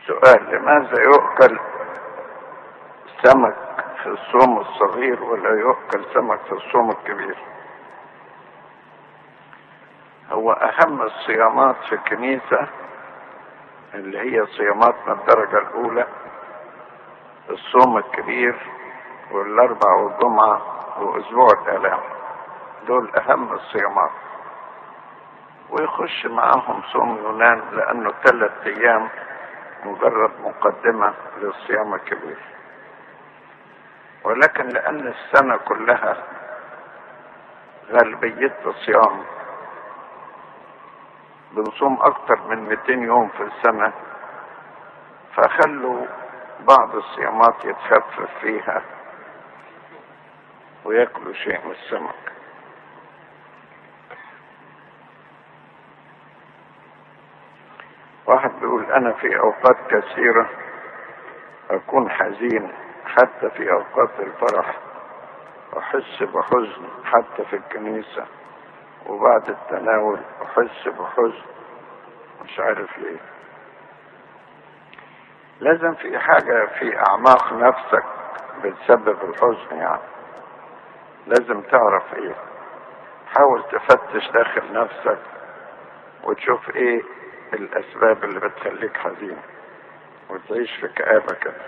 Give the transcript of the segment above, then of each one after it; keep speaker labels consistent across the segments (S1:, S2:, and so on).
S1: سؤال لماذا يؤكل سمك في الصوم الصغير ولا يؤكل سمك في الصوم الكبير هو اهم الصيامات في الكنيسة اللي هي صيامات من الدرجة الاولى الصوم الكبير والاربع والجمعة واسبوع الالام دول اهم الصيامات ويخش معاهم صوم يونان لانه ثلاث ايام مجرد مقدمة للصيام الكبير ولكن لأن السنة كلها غالبيتها صيام بنصوم أكتر من 200 يوم في السنة فخلوا بعض الصيامات يتخفف فيها وياكلوا شيء من السمك واحد بيقول انا في اوقات كثيرة اكون حزين حتى في اوقات الفرح احس بحزن حتى في الكنيسة وبعد التناول احس بحزن مش عارف ليه لازم في حاجة في اعماق نفسك بتسبب الحزن يعني لازم تعرف ايه حاول تفتش داخل نفسك وتشوف ايه الاسباب اللي بتخليك حزين وتعيش في كآبة كده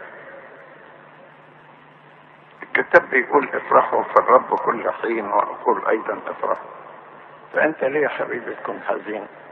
S1: الكتاب بيقول افرحوا في الرب كل حين واقول ايضا افرحوا فانت ليه يا حبيبي تكون حزين